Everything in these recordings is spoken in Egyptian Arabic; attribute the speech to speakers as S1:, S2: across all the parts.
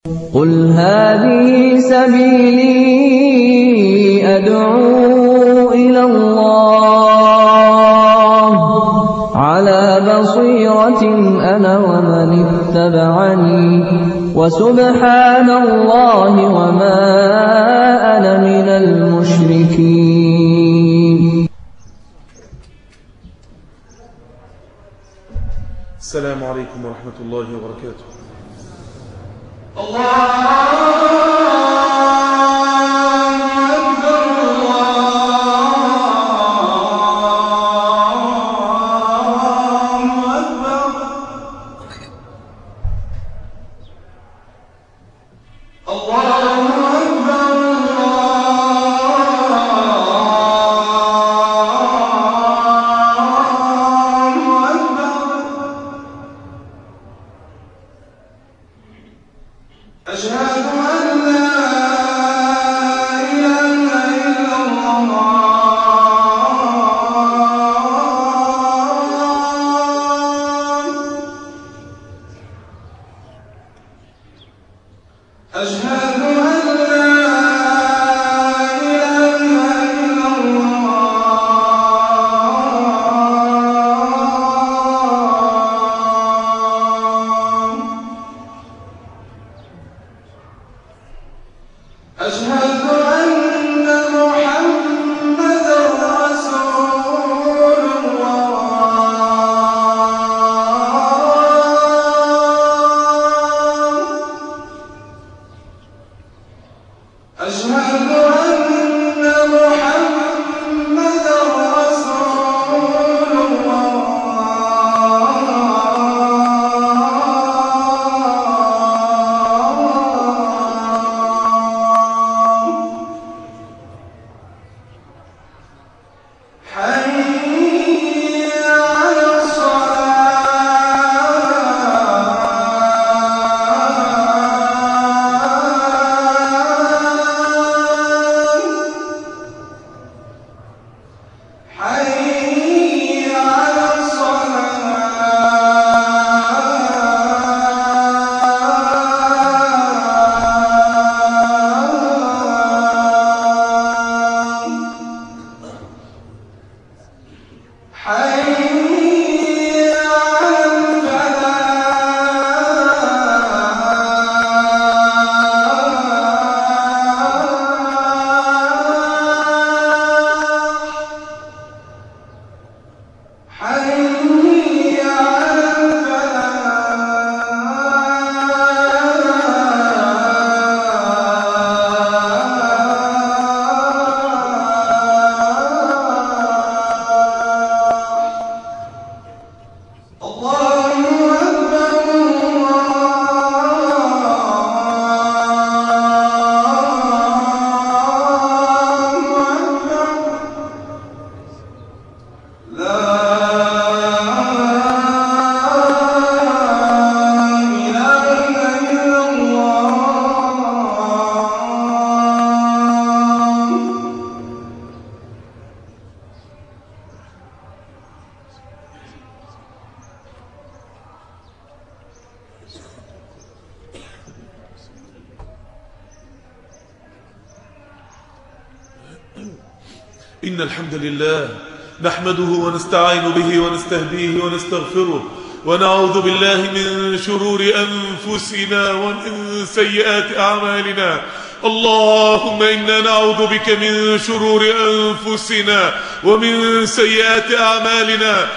S1: قل هذه سبيلي أدعو إلى الله على بصيرة أنا ومن اتبعني وسبحان الله وما أنا من المشركين
S2: السلام عليكم ورحمة الله وبركاته إن الحمد لله نحمده ونستعين به ونستهديه ونستغفره ونعوذ بالله من شرور أنفسنا ومن سيئات أعمالنا اللهم إنا نعوذ بك من شرور أنفسنا ومن سيئات أعمالنا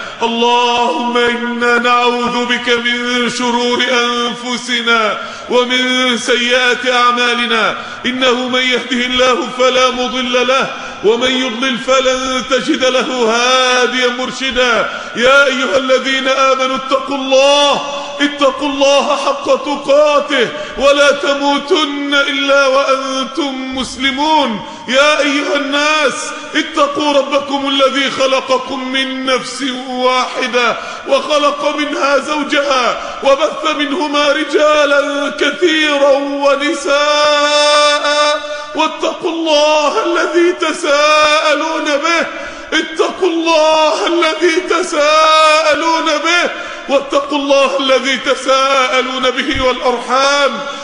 S2: اللهم إنا نعوذ بك من شرور أنفسنا ومن سيئات أعمالنا إنه من يهده الله فلا مضل له ومن يضلل فلن تجد له هاديا مرشدا يا أيها الذين آمنوا اتقوا الله اتقوا الله حق تقاته ولا تموتن إلا وأنتم مسلمون يا أيها الناس اتقوا ربكم الذي خلقكم من نفس واحدة وخلق منها زوجها وبث منهما رجالا كثيرا ونساء واتقوا الله الذي تساءلون به اتقوا الله الذي تساءلون به واتقوا الله الذي تساءلون به والأرحام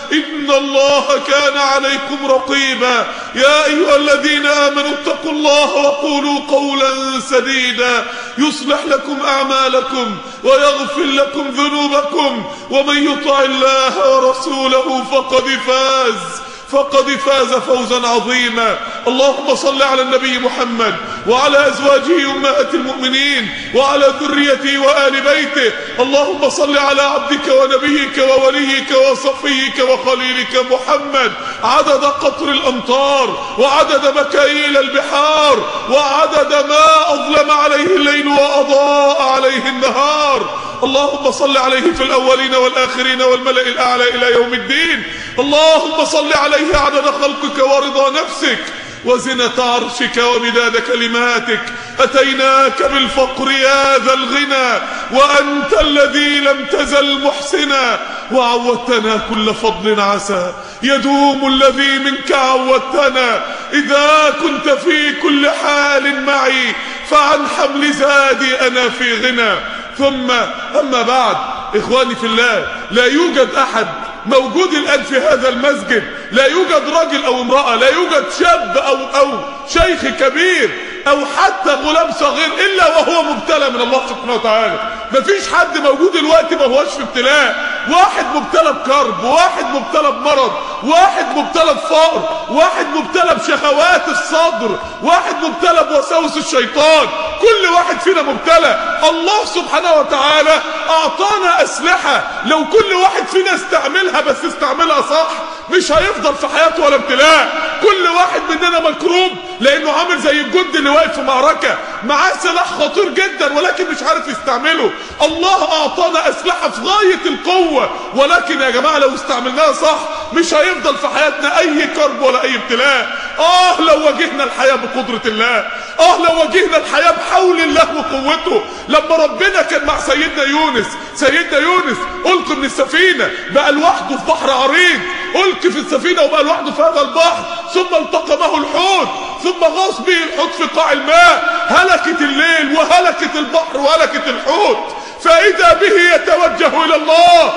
S2: إن الله كان عليكم رقيبا يا أيها الذين آمنوا اتقوا الله وقولوا قولا سديدا يصلح لكم أعمالكم ويغفر لكم ذنوبكم ومن يطع الله ورسوله فقد فاز فقد فاز فوزا عظيما اللهم صل على النبي محمد وعلى أزواجه أمهات المؤمنين وعلى ذريته وآل بيته اللهم صل على عبدك ونبيك ووليك وصفيك وخليلك محمد عدد قطر الأمطار وعدد مكاييل البحار وعدد ما أظلم عليه الليل وأضاء عليه النهار اللهم صل عليه في الأولين والآخرين والملأ الأعلى إلى يوم الدين اللهم صل عليه عدد خلقك ورضا نفسك وزنة عرشك ومداد كلماتك أتيناك بالفقر يا ذا الغنى وأنت الذي لم تزل محسنا وعودتنا كل فضل عسى يدوم الذي منك عودتنا إذا كنت في كل حال معي فعن حمل زادي أنا في غنى ثم أما بعد إخواني في الله لا يوجد أحد موجود الآن في هذا المسجد لا يوجد رجل أو امرأة لا يوجد شاب أو, أو شيخ كبير أو حتى غلام صغير إلا وهو مبتلى من الله سبحانه وتعالى مفيش حد موجود دلوقتي ما هوش في ابتلاء واحد مبتلى بكرب واحد مبتلى بمرض واحد مبتلى بفقر واحد مبتلى بشهوات الصدر واحد مبتلى بوساوس الشيطان كل واحد فينا مبتلى الله سبحانه وتعالى أعطانا أسلحة لو كل واحد فينا استعملها بس استعملها صح مش هيفضل في حياته ولا ابتلاء كل واحد مننا مكروب لانه عامل زي الجند اللي واقف في معركة معاه سلاح خطير جدا ولكن مش عارف يستعمله الله اعطانا اسلحة في غاية القوة ولكن يا جماعة لو استعملناها صح مش هيفضل في حياتنا اي كرب ولا اي ابتلاء اه لو واجهنا الحياة بقدرة الله اه لو واجهنا الحياة بحول الله وقوته لما ربنا كان مع سيدنا يونس سيدنا يونس ألقي من السفينة بقى لوحده في بحر عريض ألقي في السفينة وبقى لوحده في هذا البحر ثم التقمه الحوت ثم غاص به الحوت في قاع الماء هلكت الليل وهلكت البحر وهلكت الحوت فإذا به يتوجه إلى الله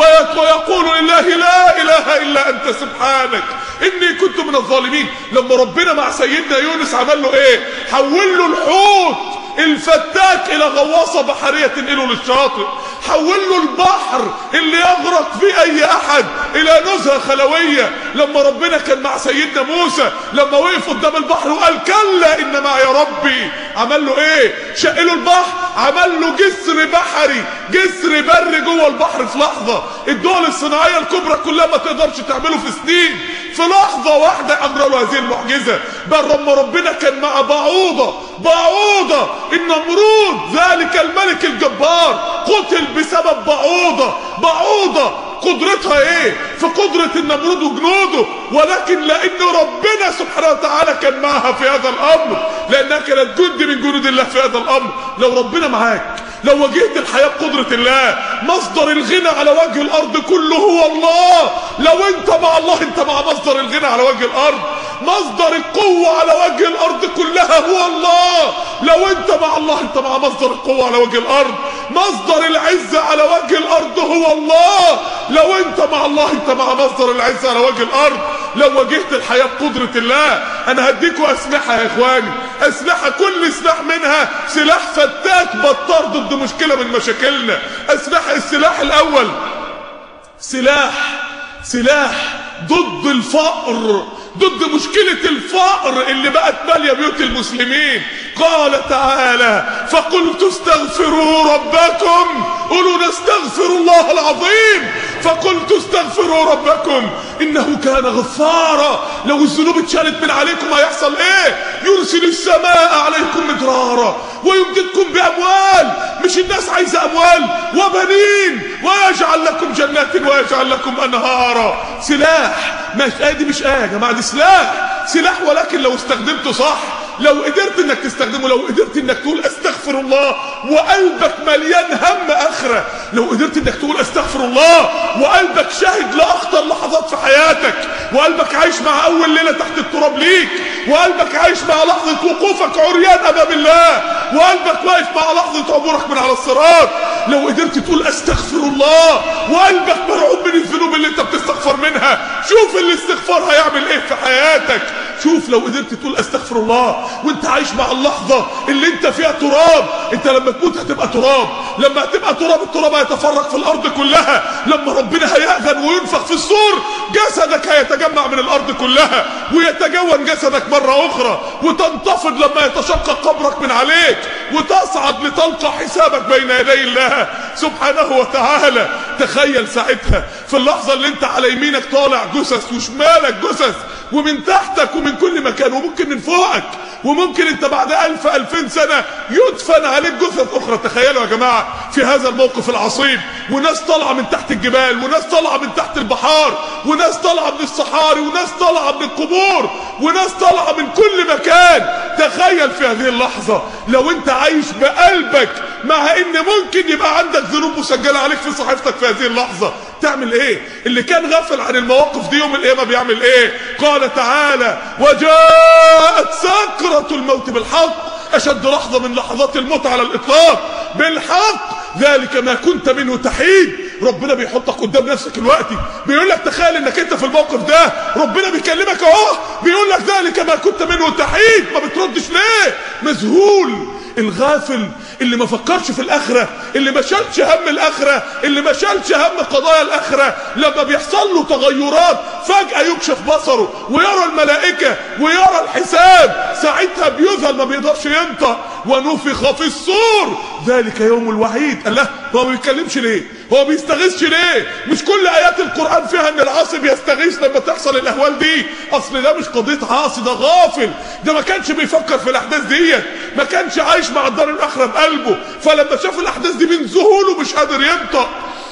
S2: ويقول لله لا إله إلا أنت سبحانك إني كنت من الظالمين لما ربنا مع سيدنا يونس عمل له إيه حول له الحوت الفتاك إلى غواصة بحرية تنقله للشاطئ حول له البحر اللي يغرق فيه أي أحد إلى نزهة خلوية لما ربنا كان مع سيدنا موسى لما وقف قدام البحر وقال كلا إن معي ربي عمل له إيه شق له البحر عمل له جسر بحري جسر بري جوه البحر في لحظة الدول الصناعية الكبرى كلها ما تقدرش تعمله في سنين في لحظة واحدة أمر له هذه المعجزة بل لما ربنا كان مع بعوضة بعوضة النمرود ذلك الملك الجبار قتل بسبب بعوضة بعوضة قدرتها ايه في قدرة النمرود وجنوده ولكن لان ربنا سبحانه وتعالى كان معها في هذا الامر لانها كانت جند من جنود الله في هذا الامر لو ربنا معاك لو واجهت الحياة بقدرة الله مصدر الغنى على وجه الارض كله هو الله لو انت مع الله انت مع مصدر الغنى على وجه الارض مصدر القوة على وجه الارض كلها هو الله لو انت مع الله انت مع مصدر القوة على وجه الارض مصدر العزة على وجه الارض هو الله لو انت مع الله انت مع مصدر العزة على وجه الارض لو واجهت الحياة بقدرة الله انا هديكوا اسلحة يا اخواني اسلحة كل سلاح منها سلاح فتاك بطار ضد مشكلة من مشاكلنا اسلحة السلاح الاول سلاح سلاح ضد الفقر ضد مشكلة الفقر اللي بقت مالية بيوت المسلمين قال تعالى فقلت استغفروا ربكم قولوا نستغفر الله العظيم فقلت استغفروا ربكم انه كان غفارا لو الذنوب اتشالت من عليكم هيحصل ايه يرسل السماء عليكم مدرارا ويمددكم باموال مش الناس عايزه اموال وبنين ويجعل لكم جنات ويجعل لكم انهارا سلاح مش آه دي مش آية يا جماعة دي سلاح سلاح ولكن لو استخدمته صح لو قدرت انك تستخدمه لو قدرت انك تقول استغفر الله وقلبك مليان هم اخرة لو قدرت انك تقول استغفر الله وقلبك شاهد لاخطر لحظات في حياتك وقلبك عايش مع اول ليلة تحت التراب ليك وقلبك عايش مع لحظة وقوفك عريان امام الله وقلبك واقف مع لحظة عبورك من على الصراط لو قدرت تقول استغفر الله وقلبك مرعوب من الذنوب اللي انت بتستغفر منها شوف الاستغفار هيعمل ايه في حياتك شوف لو قدرت تقول استغفر الله وانت عايش مع اللحظة اللي انت فيها تراب انت لما تموت هتبقى تراب لما هتبقى تراب التراب هيتفرق في الارض كلها لما ربنا هيأذن وينفخ في الصور جسدك هيتجمع من الارض كلها ويتجون جسدك مرة اخرى وتنتفض لما يتشقق قبرك من عليك وتصعد لتلقى حسابك بين يدي الله سبحانه وتعالى تخيل ساعتها في اللحظة اللي انت على يمينك طالع جثث وشمالك جثث ومن تحتك ومن كل مكان وممكن من فوقك وممكن انت بعد ألف ألفين سنة يدفن عليك جثث أخرى تخيلوا يا جماعة في هذا الموقف العصيب وناس طالعة من تحت الجبال وناس طالعة من تحت البحار وناس طالعة من الصحاري وناس طالعة من القبور وناس طالعة من كل مكان تخيل في هذه اللحظة لو انت عايش بقلبك مع ان ممكن يبقى عندك ذنوب مسجلة عليك في صحيفتك في هذه اللحظة تعمل ايه اللي كان غافل عن المواقف دي يوم القيامة بيعمل ايه قال تعالى وجاءت سكرة الموت بالحق اشد لحظة من لحظات الموت على الاطلاق بالحق ذلك ما كنت منه تحيد ربنا بيحطك قدام نفسك الوقت بيقول لك تخيل انك انت في الموقف ده ربنا بيكلمك اهو بيقول لك ذلك ما كنت منه تحيد ما بتردش ليه مذهول الغافل اللي ما فكرش في الاخره اللي ما شالش هم الاخره اللي ما شالش هم قضايا الاخره لما بيحصل له تغيرات فجاه يكشف بصره ويرى الملائكه ويرى الحساب ساعتها بيذهل ما بيقدرش ينطق ونفخ في الصور ذلك يوم الوعيد الله هو ما بيتكلمش ليه هو بيستغيثش ليه مش كل ايات القران فيها ان العاصي بيستغيث لما تحصل الاهوال دي اصل ده مش قضيه عاصي ده غافل ده ما كانش بيفكر في الاحداث ديت ما كانش عايش مع الدار الاخره بقلبه فلما شاف الاحداث دي من ذهوله مش قادر ينطق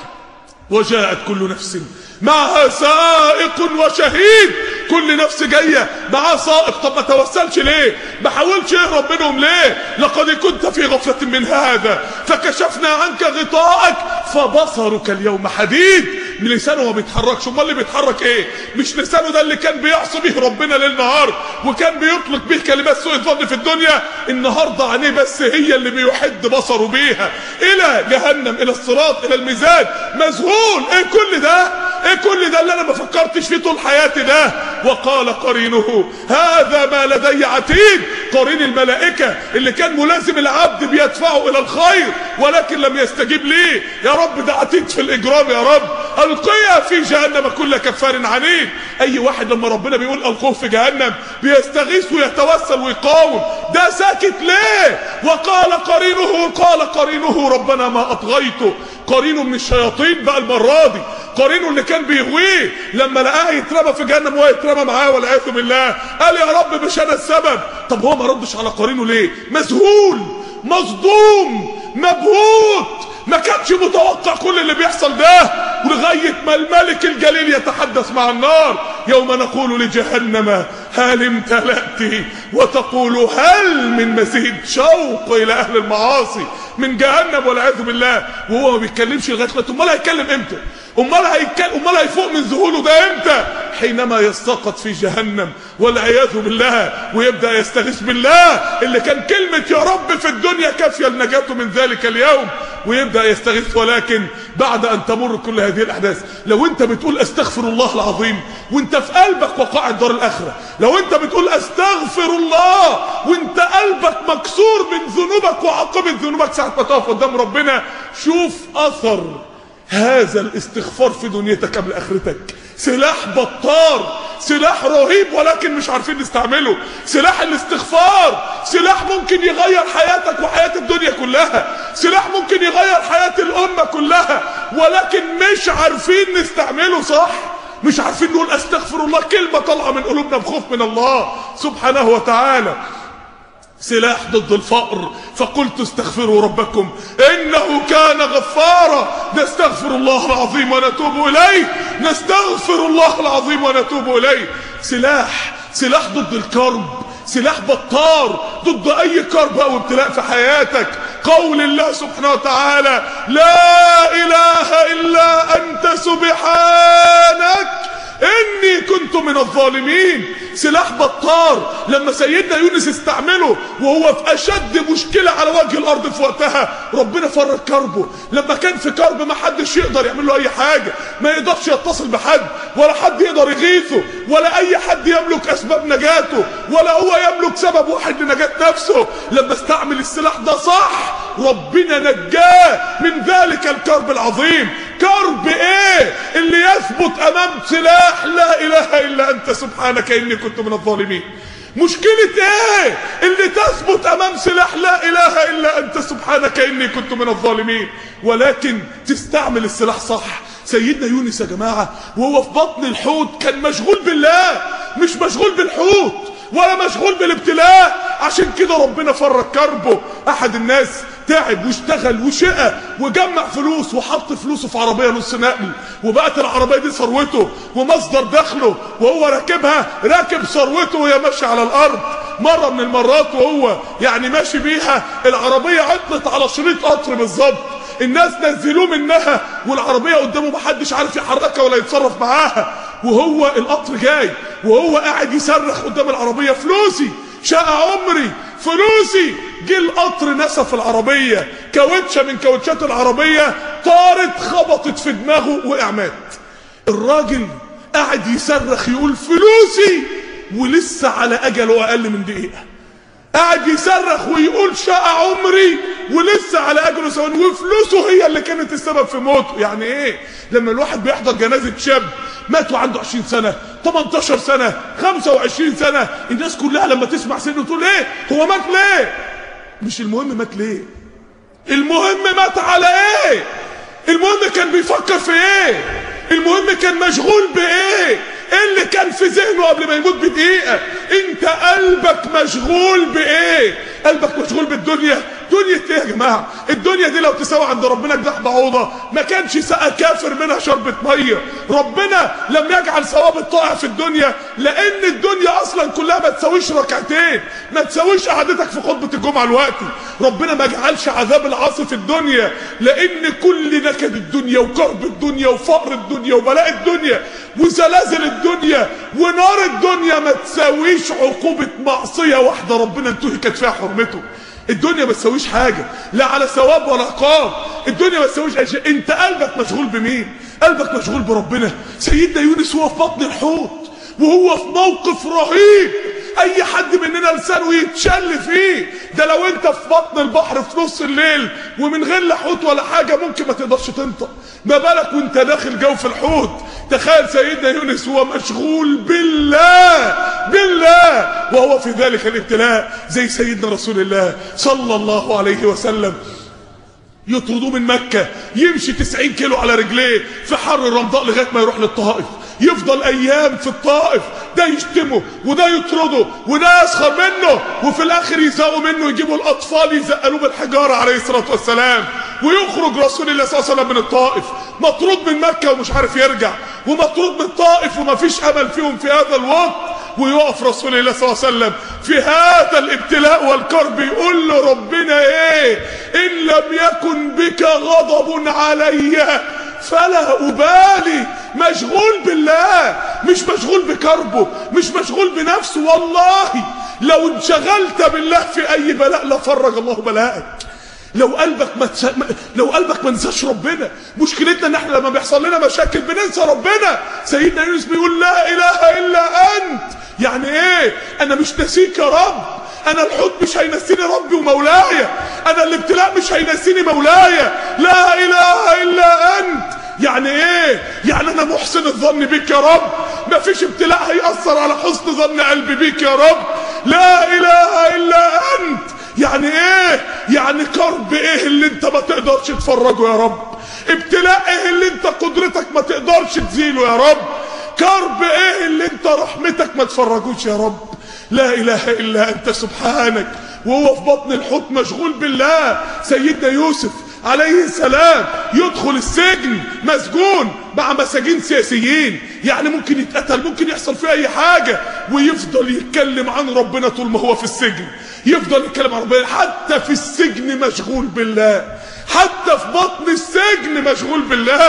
S2: وجاءت كل نفس معها سائق وشهيد كل نفس جايه معاه سائق طب ما توسلش ليه ما حاولش يهرب منهم ليه لقد كنت في غفله من هذا فكشفنا عنك غطاءك فبصرك اليوم حديد لسانه ما بيتحركش امال اللي بيتحرك ايه مش لسانه ده اللي كان بيعصي به ربنا ليل نهار وكان بيطلق به كلمات سوء الظن في الدنيا النهارده عينيه بس هي اللي بيحد بصره بيها الى جهنم الى الصراط الى الميزان مذهول ايه كل ده ايه كل ده اللي انا ما فكرتش فيه طول حياتي ده وقال قرينه هذا ما لدي عتيد قرين الملائكة اللي كان ملازم العبد بيدفعه الى الخير ولكن لم يستجيب ليه يا رب ده عتيد في الاجرام يا رب القيا في جهنم كل كفار عنيد اي واحد لما ربنا بيقول القوه في جهنم بيستغيث ويتوسل ويقاوم ده ساكت ليه وقال قرينه قال قرينه ربنا ما اطغيته قرينه من الشياطين بقى المره دي قرينه اللي كان بيغويه لما لقاه يترمى في جهنم وهو يترمى معاه والعياذ بالله قال يا رب مش انا السبب طب هو ما ردش على قرينه ليه مذهول مصدوم مبهوت ما كانش متوقع كل اللي بيحصل ده لغاية ما الملك الجليل يتحدث مع النار يوم نقول لجهنم هل امتلأت وتقول هل من مزيد شوق إلى أهل المعاصي من جهنم والعياذ بالله وهو ما بيتكلمش لغاية ما امال هيتكلم امتى امال هيتكلم امال هيفوق من ذهوله ده امتى حينما يسقط في جهنم والعياذ بالله ويبدا يستغيث بالله اللي كان كلمه يا رب في الدنيا كافيه لنجاته من ذلك اليوم ويبدا يستغيث ولكن بعد ان تمر كل هذه الاحداث لو انت بتقول استغفر الله العظيم وانت في قلبك وقاع الدار الاخره لو انت بتقول استغفر الله وانت قلبك مكسور من ذنوبك وعاقبه ذنوبك ساعه ما تقف قدام ربنا شوف اثر هذا الاستغفار في دنيتك قبل اخرتك سلاح بطار سلاح رهيب ولكن مش عارفين نستعمله سلاح الاستغفار سلاح ممكن يغير حياتك وحياة الدنيا كلها سلاح ممكن يغير حياة الأمة كلها ولكن مش عارفين نستعمله صح مش عارفين نقول استغفر الله كلمة طالعة من قلوبنا بخوف من الله سبحانه وتعالى سلاح ضد الفقر فقلت استغفروا ربكم انه كان غفارا نستغفر الله العظيم ونتوب اليه نستغفر الله العظيم ونتوب اليه سلاح سلاح ضد الكرب سلاح بطار ضد اي كرب او ابتلاء في حياتك قول الله سبحانه وتعالى لا اله الا انت سبحانك اني كنت من الظالمين سلاح بطار لما سيدنا يونس استعمله وهو في اشد مشكلة على وجه الارض في وقتها ربنا فرج كربه لما كان في كرب ما حدش يقدر يعمل له اي حاجة ما يقدرش يتصل بحد ولا حد يقدر يغيثه ولا اي حد يملك اسباب نجاته ولا هو يملك سبب واحد لنجاة نفسه لما استعمل السلاح ده صح ربنا نجاه من ذلك الكرب العظيم كرب ايه اللي يثبت امام سلاح لا اله الا انت سبحانك اني كنت من الظالمين مشكلة ايه اللي تثبت امام سلاح لا اله الا انت سبحانك اني كنت من الظالمين ولكن تستعمل السلاح صح سيدنا يونس يا جماعة وهو في بطن الحوت كان مشغول بالله مش مشغول بالحوت ولا مشغول بالابتلاء عشان كده ربنا فرج كربه احد الناس تعب واشتغل وشقى وجمع فلوس وحط فلوسه في عربية نص نقل وبقت العربية دي ثروته ومصدر دخله وهو راكبها راكب ثروته وهي ماشية على الارض مرة من المرات وهو يعني ماشي بيها العربية عطلت على شريط قطر بالظبط الناس نزلوه منها والعربية قدامه محدش عارف يحركها ولا يتصرف معاها وهو القطر جاي وهو قاعد يصرخ قدام العربية فلوسي شقى عمري فلوسي جه القطر نسف العربية كاوتشة من كاوتشات العربية طارت خبطت في دماغه وقع مات الراجل قاعد يصرخ يقول فلوسي ولسه على اجله اقل من دقيقه قاعد يصرخ ويقول شقى عمري ولسه على اجله ثواني وفلوسه هي اللي كانت السبب في موته يعني ايه لما الواحد بيحضر جنازه شاب مات وعنده 20 سنه 18 سنه 25 سنه الناس كلها لما تسمع سنه تقول ايه هو مات ليه مش المهم مات ليه المهم مات على ايه المهم كان بيفكر في ايه المهم كان مشغول بايه ايه اللي كان في ذهنه قبل ما يموت بدقيقة انت قلبك مشغول بايه قلبك مشغول بالدنيا دنيا ايه يا جماعة الدنيا دي لو تساوي عند ربنا جناح بعوضة ما كانش سقى كافر منها شربة مية ربنا لم يجعل ثواب الطائع في الدنيا لان الدنيا اصلا كلها ما تساويش ركعتين ما تساويش قعدتك في خطبة الجمعة الوقتي ربنا ما جعلش عذاب العاصي في الدنيا لان كل نكد الدنيا وكرب الدنيا وفقر الدنيا وبلاء الدنيا وزلازل الدنيا ونار الدنيا ما تساويش عقوبة معصية واحدة ربنا انتهكت فيها حرمته الدنيا ما تساويش حاجة لا على ثواب ولا عقاب الدنيا ما تساويش اي شيء انت قلبك مشغول بمين قلبك مشغول بربنا سيدنا يونس هو في بطن الحوت وهو في موقف رهيب اي حد مننا لسانه يتشل فيه ده لو انت في بطن البحر في نص الليل ومن غير لا حوت ولا حاجة ممكن ما تقدرش تنطق ما بالك وانت داخل جوف الحوت تخيل سيدنا يونس هو مشغول بالله بالله وهو في ذلك الابتلاء زي سيدنا رسول الله صلى الله عليه وسلم يطردوه من مكة يمشي 90 كيلو على رجليه في حر الرمضاء لغاية ما يروح للطائف يفضل ايام في الطائف ده يشتمه وده يطرده وده يسخر منه وفي الاخر يزقوا منه يجيبوا الاطفال يزقلوه بالحجارة عليه الصلاة والسلام ويخرج رسول الله صلى الله عليه وسلم من الطائف مطرود من مكة ومش عارف يرجع ومطرود من الطائف ومفيش امل فيهم في هذا الوقت ويقف رسول الله صلى الله عليه وسلم في هذا الابتلاء والكرب يقول له ربنا ايه ان لم يكن بك غضب علي فلا أبالي مشغول بالله مش مشغول بكربه مش مشغول بنفسه والله لو انشغلت بالله في أي بلاء لفرج الله بلاءك لو قلبك ما تس... لو قلبك ما نساش ربنا مشكلتنا ان احنا لما بيحصل لنا مشاكل بننسى ربنا سيدنا يونس بيقول لا اله الا انت يعني ايه انا مش ناسيك يا رب انا الحوت مش هينسيني ربي ومولاي انا الابتلاء مش هينسيني مولاي لا اله الا انت يعني ايه يعني انا محسن الظن بيك يا رب مفيش ابتلاء هيأثر على حسن ظن قلبي بيك يا رب لا اله الا انت يعني ايه يعني كرب ايه اللي انت ما تقدرش تفرجه يا رب ابتلاء ايه اللي انت قدرتك ما تقدرش تزيله يا رب كرب ايه اللي انت رحمتك ما تفرجوش يا رب لا اله الا انت سبحانك وهو في بطن الحوت مشغول بالله سيدنا يوسف عليه السلام يدخل السجن مسجون مع مساجين سياسيين يعني ممكن يتقتل ممكن يحصل فيه اي حاجة ويفضل يتكلم عن ربنا طول ما هو في السجن يفضل يتكلم عن ربنا حتى في السجن مشغول بالله حتى في بطن السجن مشغول بالله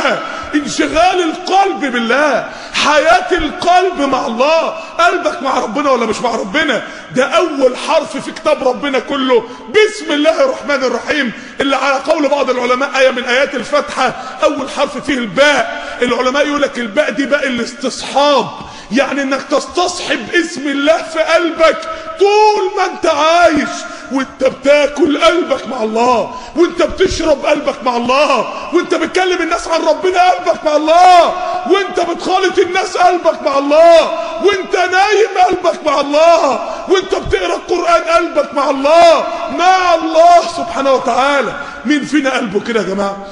S2: انشغال القلب بالله حياة القلب مع الله قلبك مع ربنا ولا مش مع ربنا ده اول حرف في كتاب ربنا كله بسم الله الرحمن الرحيم اللي على قول بعض العلماء آية من آيات الفاتحة اول حرف فيه الباء العلماء يقول لك الباء دي باء الاستصحاب يعني انك تستصحب اسم الله في قلبك طول ما انت عايش وانت بتاكل قلبك مع الله وانت بتشرب قلبك مع الله وانت بتكلم الناس عن ربنا قلبك مع الله وانت بتخالط الناس قلبك مع الله وانت نايم قلبك مع الله وانت بتقرا القران قلبك مع الله مع الله سبحانه وتعالى مين فينا قلبه كده يا جماعه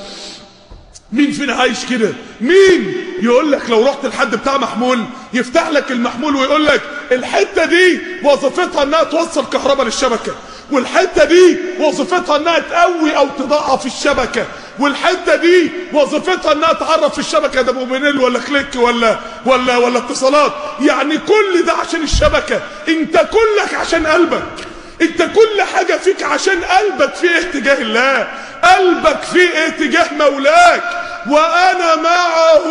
S2: مين فينا عايش كده مين يقول لك لو رحت لحد بتاع محمول يفتح لك المحمول ويقول لك الحته دي وظيفتها انها توصل كهرباء للشبكه والحته دي وظيفتها انها تقوي او تضعف الشبكه والحته دي وظيفتها انها تعرف في الشبكه ده موبينيل ولا كليك ولا ولا ولا اتصالات يعني كل ده عشان الشبكه انت كلك عشان قلبك انت كل حاجة فيك عشان قلبك فيه اتجاه الله قلبك فيه اتجاه مولاك وانا معه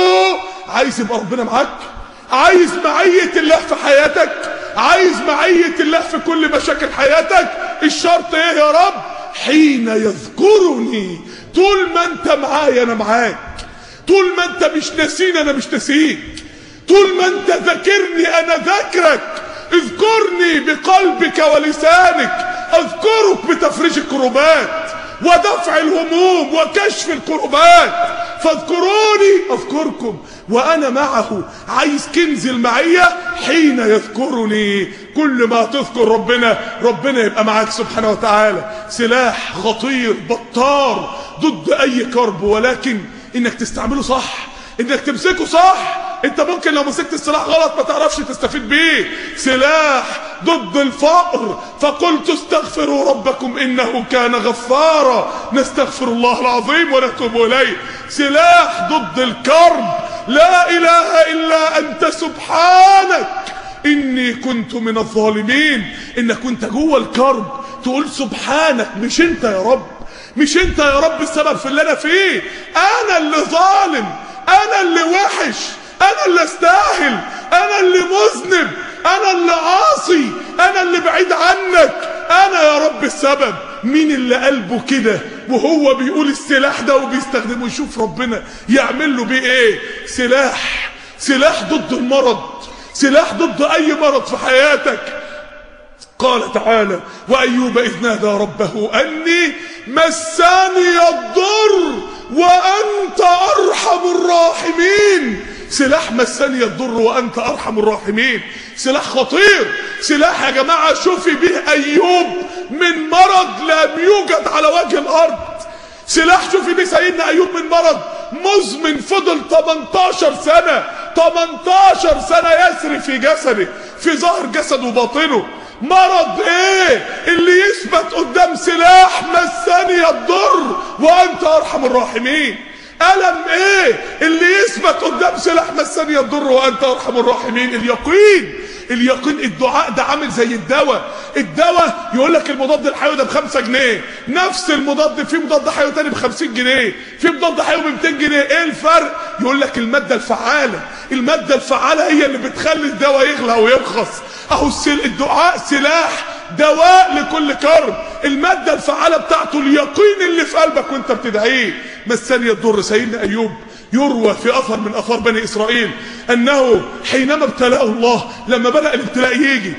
S2: عايز يبقى ربنا معاك عايز معية الله في حياتك عايز معية الله في كل مشاكل حياتك الشرط ايه يا رب حين يذكرني طول ما انت معايا انا معاك طول ما انت مش ناسيني انا مش ناسيك طول ما انت ذاكرني انا ذاكرك اذكرني بقلبك ولسانك اذكرك بتفريج الكربات ودفع الهموم وكشف الكربات فاذكروني اذكركم وانا معه عايز كنز المعية حين يذكرني كل ما تذكر ربنا ربنا يبقى معاك سبحانه وتعالى سلاح خطير بطار ضد اي كرب ولكن انك تستعمله صح انك تمسكه صح انت ممكن لو مسكت السلاح غلط ما تعرفش تستفيد بيه سلاح ضد الفقر فقلت استغفروا ربكم انه كان غفارا نستغفر الله العظيم ونتوب اليه سلاح ضد الكرب لا اله الا انت سبحانك اني كنت من الظالمين انك كنت جوه الكرب تقول سبحانك مش انت يا رب مش انت يا رب السبب في اللي انا فيه انا اللي ظالم انا اللي وحش انا اللي استاهل انا اللي مذنب انا اللي عاصي انا اللي بعيد عنك انا يا رب السبب مين اللي قلبه كده وهو بيقول السلاح ده وبيستخدمه يشوف ربنا يعمل له بيه ايه سلاح سلاح ضد المرض سلاح ضد اي مرض في حياتك قال تعالى وايوب اذ نادى ربه اني مسني الضر وانت ارحم الراحمين سلاح مسني الضر وانت ارحم الراحمين سلاح خطير سلاح يا جماعه شوفي به ايوب من مرض لم يوجد على وجه الارض سلاح شوفي به سيدنا ايوب من مرض مزمن فضل 18 سنه 18 سنه يسري في جسده في ظهر جسده وباطنه مرض ايه اللي يثبت قدام سلاح مسني الضر وانت ارحم الراحمين ألم ايه اللي يثبت قدام سلاح مسني الضر وانت ارحم الراحمين اليقين اليقين الدعاء ده عامل زي الدواء الدواء يقول لك المضاد الحيوي ده بخمسة جنيه نفس المضاد في مضاد حيوي تاني بخمسين جنيه في مضاد حيوي بمتين جنيه ايه الفرق يقول لك المادة الفعالة المادة الفعالة هي اللي بتخلي الدواء يغلى ويرخص اهو الدعاء سلاح دواء لكل كرب المادة الفعالة بتاعته اليقين اللي في قلبك وانت بتدعيه مسني الضر سيدنا ايوب يروى في اثر من اثار بني اسرائيل انه حينما ابتلاه الله لما بدا الابتلاء يجي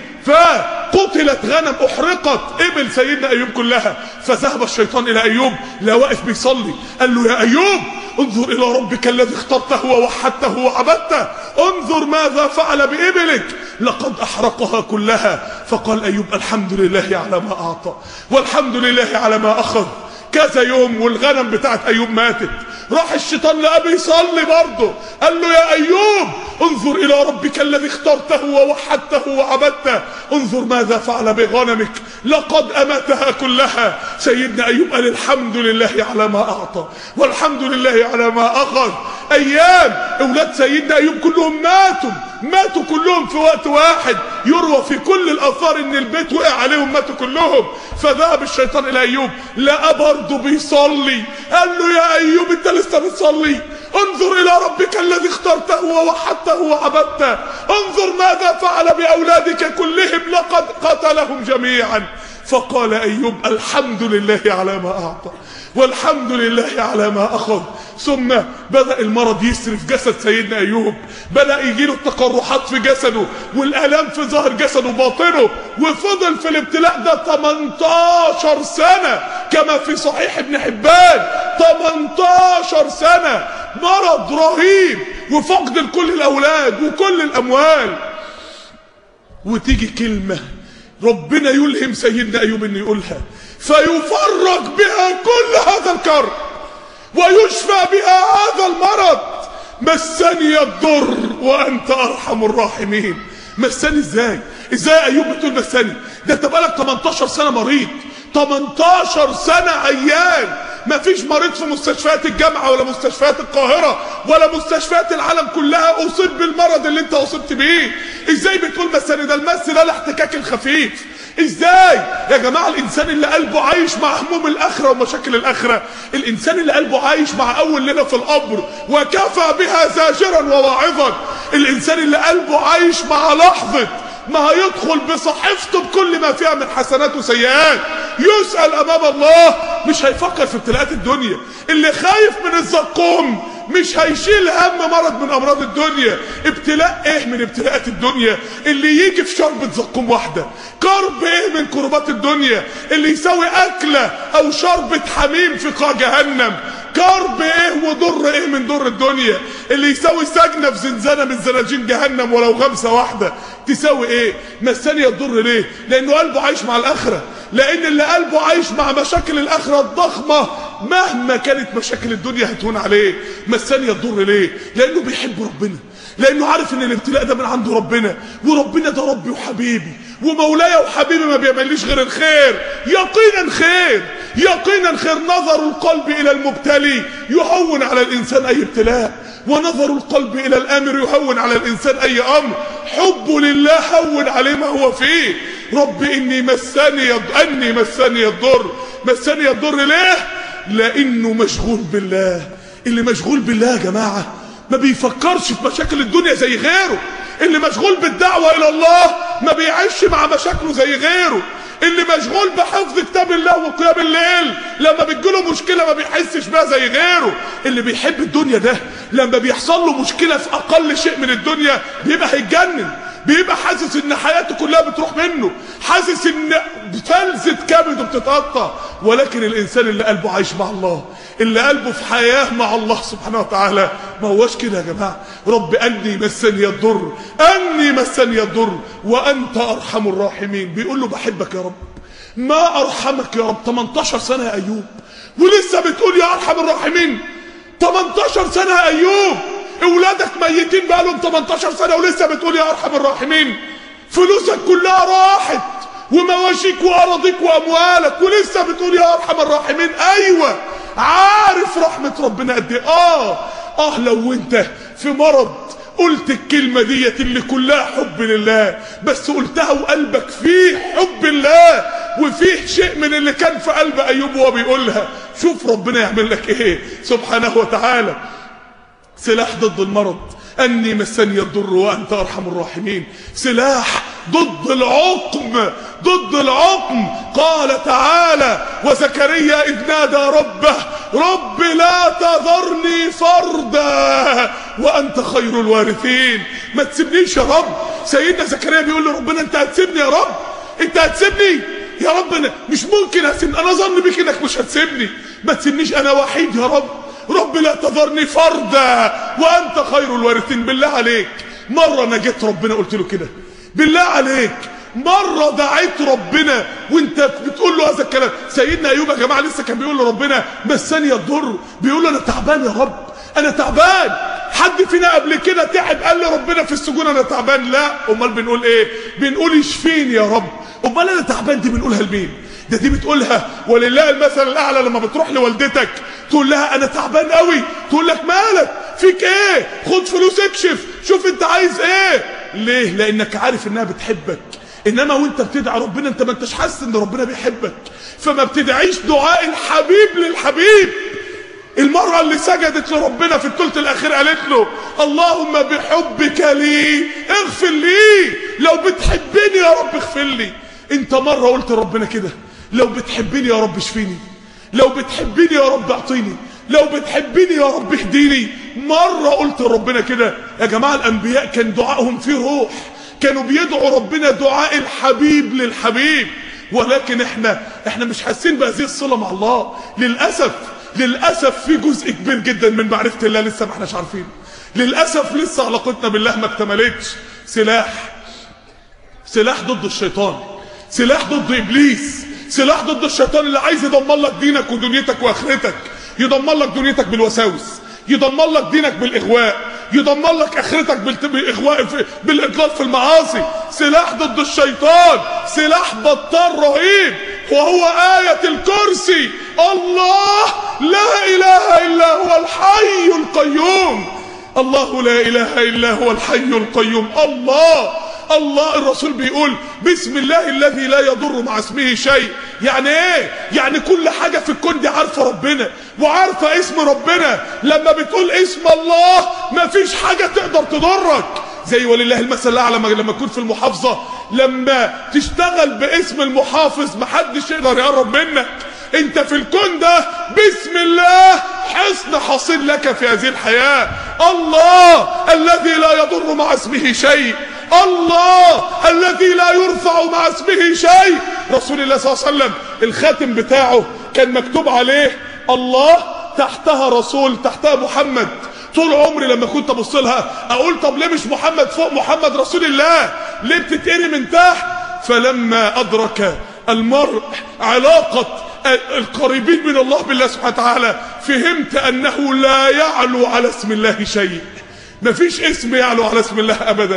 S2: فقتلت غنم احرقت ابل سيدنا ايوب كلها فذهب الشيطان الى ايوب لا واقف بيصلي قال له يا ايوب انظر الى ربك الذي اخترته ووحدته وعبدته انظر ماذا فعل بابلك لقد احرقها كلها فقال ايوب الحمد لله على ما اعطى والحمد لله على ما اخذ كذا يوم والغنم بتاعت ايوب ماتت راح الشيطان لقاه بيصلي برضه قال له يا ايوب انظر الى ربك الذي اخترته ووحدته وعبدته انظر ماذا فعل بغنمك لقد اماتها كلها سيدنا ايوب قال الحمد لله على ما اعطى والحمد لله على ما اخذ ايام اولاد سيدنا ايوب كلهم ماتوا ماتوا كلهم في وقت واحد يروى في كل الاثار ان البيت وقع عليهم ماتوا كلهم فذهب الشيطان الى ايوب لقى برضه بيصلي قال له يا ايوب انت لسه بتصلي انظر الى ربك الذي اخترته ووحدته وعبدته انظر ماذا فعل باولادك كلهم لقد قتلهم جميعا فقال ايوب الحمد لله على ما اعطى والحمد لله على ما اخذ ثم بدا المرض يسري في جسد سيدنا ايوب بدا يجيله التقرحات في جسده والالام في ظهر جسده وباطنه وفضل في الابتلاء ده 18 سنه كما في صحيح ابن حبان 18 سنه مرض رهيب وفقد لكل الاولاد وكل الاموال وتيجي كلمه ربنا يلهم سيدنا ايوب انه يقولها فيفرج بها كل هذا الكرب ويشفى بها هذا المرض مسني الضر وانت ارحم الراحمين مسني ازاي ازاي ايوب بتقول مسني ده انت بقالك 18 سنه مريض 18 سنه عيان ما فيش مريض في مستشفيات الجامعه ولا مستشفيات القاهره ولا مستشفيات العالم كلها اصيب بالمرض اللي انت اصبت بيه ازاي بتقول مسني ده المس ده الاحتكاك الخفيف ازاي يا جماعه الانسان اللي قلبه عايش مع هموم الاخره ومشاكل الاخره الانسان اللي قلبه عايش مع اول ليله في القبر وكفى بها زاجرا وواعظا الانسان اللي قلبه عايش مع لحظه ما هيدخل بصحيفته بكل ما فيها من حسنات وسيئات يسأل أمام الله مش هيفكر في ابتلاءات الدنيا اللي خايف من الزقوم مش هيشيل هم مرض من امراض الدنيا ابتلاء ايه من ابتلاءات الدنيا اللي يجي في شربة زقوم واحدة كرب ايه من كربات الدنيا اللي يساوي اكلة او شربة حميم في قاع جهنم كرب ايه وضر ايه من ضر الدنيا اللي يساوي سجنة في زنزانة من زناجين جهنم ولو غمسة واحدة تساوي ايه مسانية الضر ليه لانه قلبه عايش مع الاخرة لان اللي قلبه عايش مع مشاكل الاخرة الضخمة مهما كانت مشاكل الدنيا هتهون عليه مسانية الضر ليه لانه بيحب ربنا لانه عارف ان الابتلاء ده من عند ربنا وربنا ده ربي وحبيبي ومولاي وحبيبي ما بيعمليش غير الخير يقينا خير يقينا خير نظر القلب الى المبتلي يهون على الانسان اي ابتلاء ونظر القلب الى الامر يهون على الانسان اي امر حبه لله هون عليه ما هو فيه رب اني مسني اني مسني الضر مسني الضر ليه لانه مشغول بالله اللي مشغول بالله يا جماعه ما بيفكرش في مشاكل الدنيا زي غيره اللي مشغول بالدعوة إلى الله ما بيعيش مع مشاكله زي غيره اللي مشغول بحفظ كتاب الله وقيام الليل لما بتجيله مشكلة ما بيحسش بها زي غيره اللي بيحب الدنيا ده لما بيحصل له مشكلة في أقل شيء من الدنيا بيبقى هيتجنن بيبقى حاسس ان حياته كلها بتروح منه حاسس ان فلذة كبده بتتقطع ولكن الانسان اللي قلبه عايش مع الله اللي قلبه في حياة مع الله سبحانه وتعالى ما هوش كده يا جماعة رب أني مسني الضر أني مسني الضر وأنت أرحم الراحمين بيقول له بحبك يا رب ما أرحمك يا رب 18 سنة يا أيوب ولسه بتقول يا أرحم الراحمين 18 سنة يا أيوب اولادك ميتين بقالهم 18 سنة ولسه بتقول يا أرحم الراحمين فلوسك كلها راحت ومواشيك وأراضيك وأموالك ولسه بتقول يا أرحم الراحمين أيوة عارف رحمة ربنا قد ايه اه اه لو انت في مرض قلت الكلمة ديت اللي كلها حب لله بس قلتها وقلبك فيه حب الله وفيه شيء من اللي كان في قلب ايوب وهو بيقولها شوف ربنا يعمل لك ايه سبحانه وتعالى سلاح ضد المرض أني مسني الضر وأنت أرحم الراحمين سلاح ضد العقم ضد العقم قال تعالى وزكريا إذ نادى ربه رب لا تذرني فردا وأنت خير الوارثين ما تسيبنيش يا رب سيدنا زكريا بيقول لربنا أنت هتسيبني يا رب أنت هتسيبني يا رب أنا مش ممكن هسيبني أنا ظن بك إنك مش هتسيبني ما تسيبنيش أنا وحيد يا رب رب لا تذرني فردا وانت خير الوارثين بالله عليك مرة نجيت ربنا قلت له كده بالله عليك مرة دعيت ربنا وانت بتقول له هذا الكلام سيدنا ايوب يا جماعة لسه كان بيقول لربنا مسني الضر بيقول له انا تعبان يا رب انا تعبان حد فينا قبل كده تعب قال لي ربنا في السجون انا تعبان لا امال بنقول ايه بنقول اشفيني يا رب امال انا تعبان دي بنقولها لمين ده دي بتقولها ولله المثل الاعلى لما بتروح لوالدتك تقول لها انا تعبان قوي تقول لك مالك فيك ايه خد فلوس اكشف شوف انت عايز ايه ليه لانك عارف انها بتحبك انما وانت بتدعي ربنا انت ما انتش حاسس ان ربنا بيحبك فما بتدعيش دعاء الحبيب للحبيب المرأة اللي سجدت لربنا في الثلث الأخير قالت له اللهم بحبك لي اغفر لي لو بتحبني يا رب اغفر لي انت مرة قلت لربنا كده لو بتحبني يا رب اشفيني لو بتحبني يا رب اعطيني لو بتحبني يا رب اهديني مرة قلت لربنا كده يا جماعة الأنبياء كان دعائهم فيه روح كانوا بيدعوا ربنا دعاء الحبيب للحبيب ولكن احنا احنا مش حاسين بهذه الصلة مع الله للأسف للأسف في جزء كبير جدا من معرفة الله لسه ما احناش عارفين للأسف لسه علاقتنا بالله ما اكتملتش سلاح سلاح ضد الشيطان سلاح ضد إبليس سلاح ضد الشيطان اللي عايز يدمر لك دينك ودنيتك واخرتك يدمر لك دنيتك بالوساوس يدمر لك دينك بالاغواء يدمر لك اخرتك بالاغواء في بالاضلال في المعاصي سلاح ضد الشيطان سلاح بطال رهيب وهو آية الكرسي الله لا إله إلا هو الحي القيوم الله لا إله إلا هو الحي القيوم الله الله الرسول بيقول بسم الله الذي لا يضر مع اسمه شيء يعني ايه يعني كل حاجة في الكون دي عارفة ربنا وعارفة اسم ربنا لما بتقول اسم الله مفيش حاجة تقدر تضرك زي ولله المثل الاعلى لما تكون في المحافظة لما تشتغل باسم المحافظ محدش يقدر يقرب منك انت في الكون ده بسم الله حسن حصين لك في هذه الحياة الله الذي لا يضر مع اسمه شيء الله الذي لا يرفع مع اسمه شيء رسول الله صلى الله عليه وسلم الخاتم بتاعه كان مكتوب عليه الله تحتها رسول تحتها محمد طول عمري لما كنت ابص لها اقول طب ليه مش محمد فوق محمد رسول الله ليه بتتقري من تحت فلما ادرك المرء علاقة القريبين من الله بالله سبحانه وتعالى فهمت انه لا يعلو على اسم الله شيء مفيش اسم يعلو على اسم الله ابدا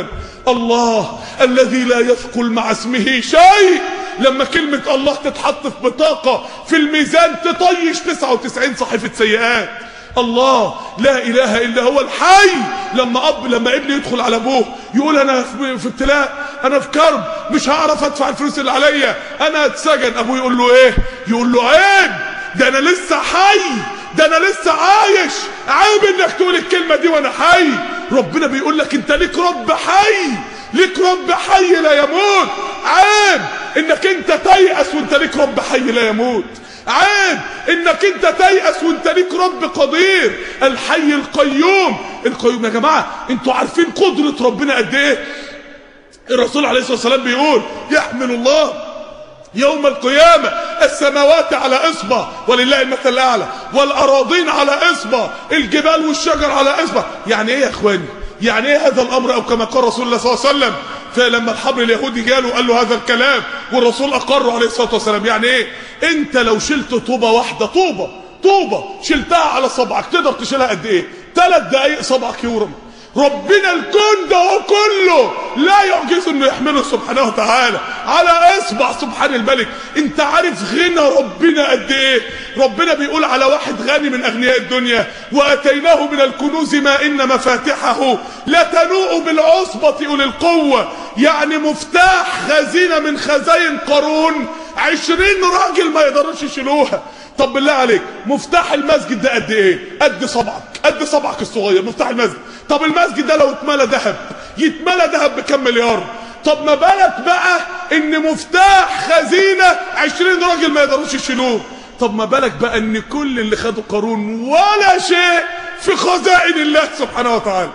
S2: الله الذي لا يثقل مع اسمه شيء لما كلمة الله تتحط في بطاقة في الميزان تطيش 99 صحيفة سيئات الله لا اله الا هو الحي لما اب لما ابني يدخل على ابوه يقول انا في ابتلاء انا في كرب مش هعرف ادفع الفلوس اللي عليا انا اتسجن ابوه يقول له ايه يقول له عيب ده انا لسه حي ده انا لسه عايش عيب انك تقول الكلمه دي وانا حي ربنا بيقول لك انت ليك رب حي ليك رب حي لا يموت عيب انك انت تيأس وانت ليك رب حي لا يموت عيب انك انت تيأس وانت ليك رب قدير الحي القيوم القيوم يا جماعة انتوا عارفين قدرة ربنا قد ايه الرسول عليه الصلاة والسلام بيقول يحمل الله يوم القيامة السماوات على اصبع ولله المثل الاعلى والاراضين على اصبع الجبال والشجر على اصبع يعني ايه يا اخواني يعني ايه هذا الامر او كما قال رسول الله صلى الله عليه وسلم فلما الحبر اليهودي جاله قال له هذا الكلام والرسول اقره عليه الصلاه والسلام يعني ايه انت لو شلت طوبه واحده طوبه طوبه شلتها على صبعك تقدر تشيلها قد ايه ثلاث دقائق صبعك يورم ربنا الكون ده كله لا يعجز انه يحمله سبحانه وتعالى على اصبع سبحان الملك انت عارف غنى ربنا قد ايه ربنا بيقول على واحد غني من اغنياء الدنيا واتيناه من الكنوز ما ان مفاتحه لتنوء بالعصبة اولي القوة يعني مفتاح خزينة من خزاين قارون عشرين راجل ما يقدروش يشيلوها طب بالله عليك مفتاح المسجد ده قد ايه قد صبعك قد صبعك الصغير مفتاح المسجد طب المسجد ده لو اتملى ذهب يتملى ذهب بكم مليار طب ما بالك بقى ان مفتاح خزينة عشرين راجل ما يقدروش يشيلوه طب ما بالك بقى ان كل اللي خدوا قارون ولا شيء في خزائن الله سبحانه وتعالى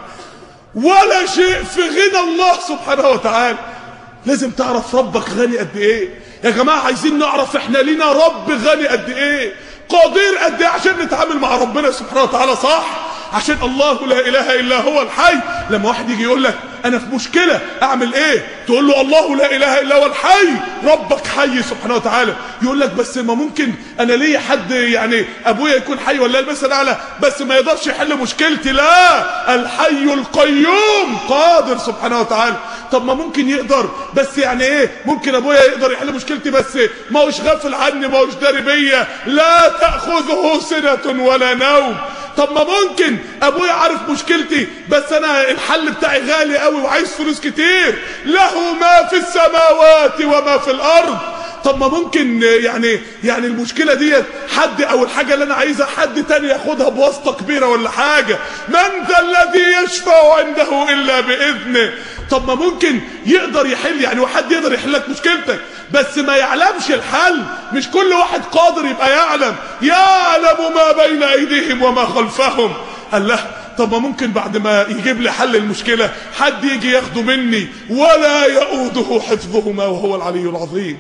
S2: ولا شيء في غنى الله سبحانه وتعالى لازم تعرف ربك غني قد ايه يا جماعة عايزين نعرف احنا لينا رب غني قد ايه قدير قد ايه عشان نتعامل مع ربنا سبحانه وتعالى صح عشان الله لا اله الا هو الحي لما واحد يجي يقول لك انا في مشكلة اعمل ايه تقول له الله لا اله الا هو الحي ربك حي سبحانه وتعالى يقول لك بس ما ممكن انا ليا حد يعني ابويا يكون حي ولا المثل الاعلى بس ما يقدرش يحل مشكلتي لا الحي القيوم قادر سبحانه وتعالى طب ما ممكن يقدر بس يعني ايه ممكن ابويا يقدر يحل مشكلتي بس ما هوش غافل عني ما هوش داري بيا لا تاخذه سنه ولا نوم طب ما ممكن ابويا عارف مشكلتي بس انا الحل بتاعي غالي قوي وعايز فلوس كتير له ما في السماوات وما في الارض طب ما ممكن يعني يعني المشكله ديت حد او الحاجة اللي انا عايزها حد تاني ياخدها بواسطة كبيرة ولا حاجة من ذا الذي يشفع عنده الا باذنه طب ما ممكن يقدر يحل يعني واحد يقدر يحل لك مشكلتك بس ما يعلمش الحل مش كل واحد قادر يبقى يعلم يعلم ما بين ايديهم وما خلفهم قال له طب ما ممكن بعد ما يجيب لي حل المشكلة حد يجي ياخده مني ولا يؤوده حفظهما وهو العلي العظيم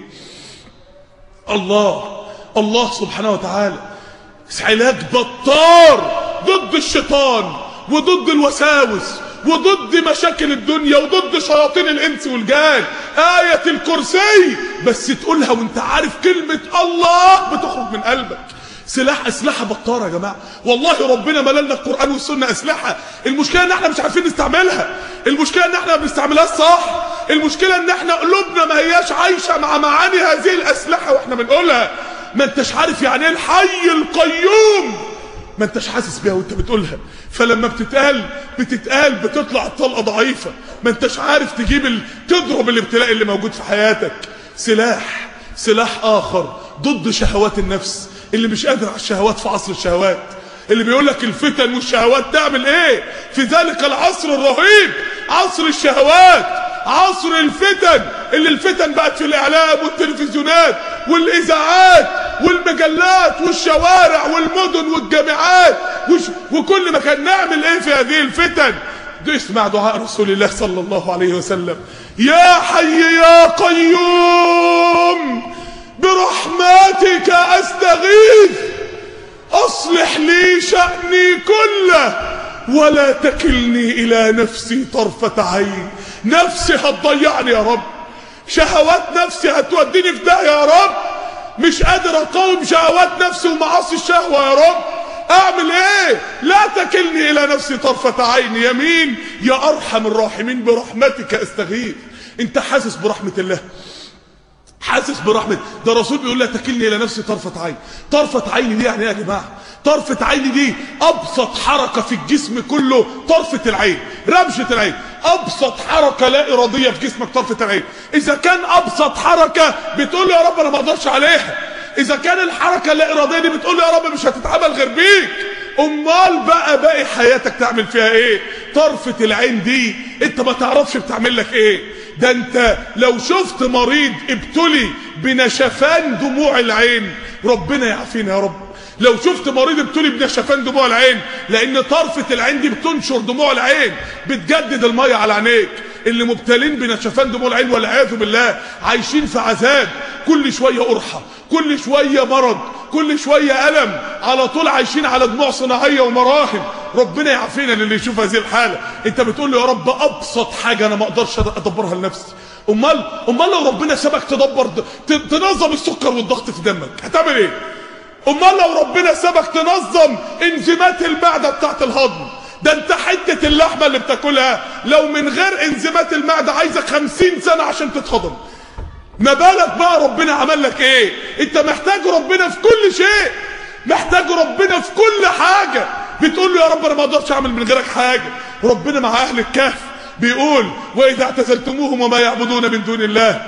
S2: الله الله سبحانه وتعالى علاج بطار ضد الشيطان وضد الوساوس وضد مشاكل الدنيا وضد شياطين الانس والجان آية الكرسي بس تقولها وانت عارف كلمة الله بتخرج من قلبك سلاح اسلحه بطاره يا جماعه والله ربنا مللنا القران والسنه اسلحه المشكله ان احنا مش عارفين نستعملها المشكله ان احنا ما بنستعملهاش صح المشكله ان احنا قلوبنا ما هياش عايشه مع معاني هذه الاسلحه واحنا بنقولها ما انتش عارف يعني ايه الحي القيوم ما انتش حاسس بيها وانت بتقولها فلما بتتقال بتتقال بتطلع الطلقه ضعيفه ما انتش عارف تجيب ال... تضرب الابتلاء اللي موجود في حياتك سلاح سلاح اخر ضد شهوات النفس اللي مش قادر على الشهوات في عصر الشهوات اللي بيقول لك الفتن والشهوات تعمل ايه في ذلك العصر الرهيب عصر الشهوات عصر الفتن اللي الفتن بقت في الاعلام والتلفزيونات والاذاعات والمجلات والشوارع والمدن والجامعات وش وكل مكان نعمل ايه في هذه الفتن اسمع دعاء رسول الله صلى الله عليه وسلم يا حي يا قيوم برحمتك استغيث اصلح لي شأني كله ولا تكلني الى نفسي طرفة عين نفسي هتضيعني يا رب شهوات نفسي هتوديني في داهية يا رب مش قادر اقاوم شهوات نفسي ومعاصي الشهوة يا رب اعمل ايه لا تكلني الى نفسي طرفة عين يمين يا ارحم الراحمين برحمتك استغيث انت حاسس برحمة الله حاسس برحمة ده الرسول بيقول لا تكلني الى نفسي طرفة عين طرفة عين دي يعني ايه يا جماعة طرفة عين دي ابسط حركة في الجسم كله طرفة العين رمشة العين ابسط حركة لا ارادية في جسمك طرفة العين اذا كان ابسط حركة بتقول يا رب انا ما اقدرش عليها اذا كان الحركة اللا ارادية دي بتقول يا رب مش هتتعمل غير بيك امال بقى باقي حياتك تعمل فيها ايه طرفة العين دي انت ما تعرفش بتعمل لك ايه ده انت لو شفت مريض ابتلي بنشفان دموع العين ربنا يعافينا يا رب لو شفت مريض ابتلي بنشفان دموع العين لان طرفة العين دي بتنشر دموع العين بتجدد المية على عينيك اللي مبتلين بنشفان دموع العين والعياذ بالله عايشين في عذاب كل شوية قرحة كل شوية مرض كل شوية ألم على طول عايشين على دموع صناعية ومراهم ربنا يعافينا للي يشوف هذه الحالة انت بتقول له يا رب ابسط حاجة انا ما اقدرش ادبرها لنفسي امال امال لو ربنا سابك تدبر تنظم السكر والضغط في دمك هتعمل ايه امال لو ربنا سابك تنظم انزيمات المعدة بتاعت الهضم ده انت حتة اللحمة اللي بتاكلها لو من غير انزيمات المعدة عايزة خمسين سنة عشان تتهضم ما بالك بقى ربنا عمل لك ايه انت محتاج ربنا في كل شيء محتاج ربنا في كل حاجة بتقول له يا رب انا ما اقدرش اعمل من غيرك حاجة ربنا مع اهل الكهف بيقول واذا اعتزلتموهم وما يعبدون من دون الله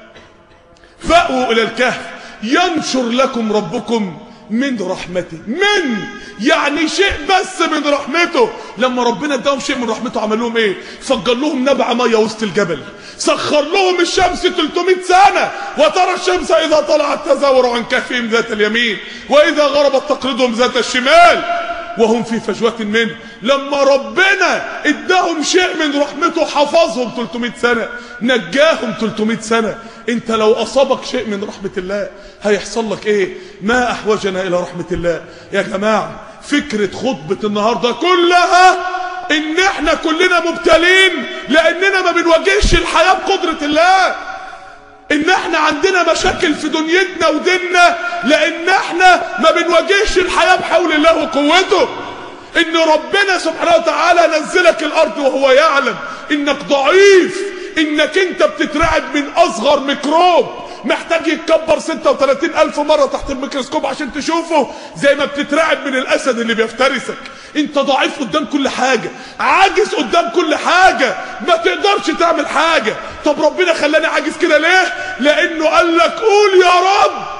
S2: فأووا الى الكهف ينشر لكم ربكم من رحمته من يعني شيء بس من رحمته لما ربنا اداهم شيء من رحمته عمل لهم ايه فجر لهم نبع ميه وسط الجبل سخر لهم الشمس 300 سنه وترى الشمس اذا طلعت تزاور عن كهفهم ذات اليمين واذا غربت تقرضهم ذات الشمال وهم في فجوة منه لما ربنا اداهم شيء من رحمته حفظهم 300 سنة نجاهم 300 سنة انت لو اصابك شيء من رحمة الله هيحصل لك ايه ما احوجنا الى رحمة الله يا جماعة فكرة خطبة النهاردة كلها ان احنا كلنا مبتلين لاننا ما بنواجهش الحياة بقدرة الله ان احنا عندنا مشاكل في دنيتنا وديننا لان احنا ما بنواجهش الحياة بحول الله وقوته ان ربنا سبحانه وتعالى نزلك الارض وهو يعلم انك ضعيف انك انت بتترعب من اصغر ميكروب محتاج يتكبر 36 ألف مرة تحت الميكروسكوب عشان تشوفه زي ما بتترعب من الأسد اللي بيفترسك انت ضعيف قدام كل حاجة عاجز قدام كل حاجة ما تقدرش تعمل حاجة طب ربنا خلاني عاجز كده ليه لأنه قال لك قول يا رب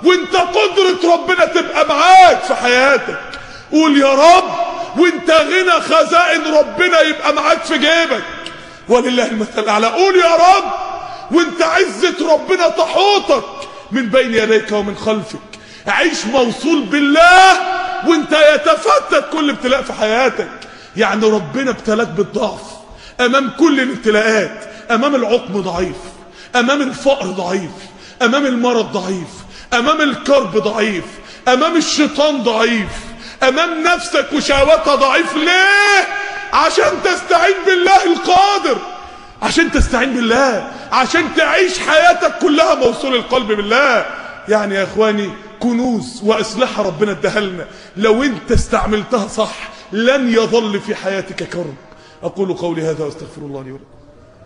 S2: وانت قدرة ربنا تبقى معاك في حياتك قول يا رب وانت غنى خزائن ربنا يبقى معاك في جيبك ولله المثل الاعلى قول يا رب وانت عزة ربنا تحوطك من بين يديك ومن خلفك عيش موصول بالله وانت يتفتت كل ابتلاء في حياتك يعني ربنا ابتلاك بالضعف امام كل الابتلاءات امام العقم ضعيف امام الفقر ضعيف امام المرض ضعيف امام الكرب ضعيف امام الشيطان ضعيف امام نفسك وشهواتها ضعيف ليه عشان تستعين بالله القادر عشان تستعين بالله عشان تعيش حياتك كلها موصول القلب بالله يعني يا اخواني كنوز واسلحه ربنا اداها لنا لو انت استعملتها صح لن يظل في حياتك كرب اقول قولي هذا واستغفر الله لي ولكم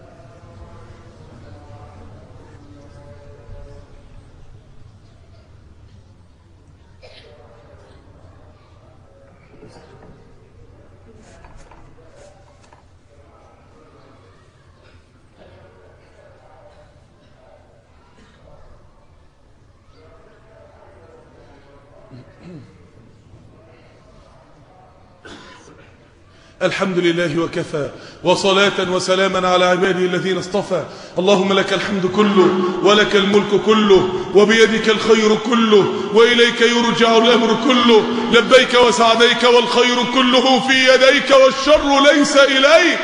S2: الحمد لله وكفى وصلاة وسلاما على عباده الذين اصطفى اللهم لك الحمد كله ولك الملك كله وبيدك الخير كله وإليك يرجع الأمر كله لبيك وسعديك والخير كله في يديك والشر ليس إليك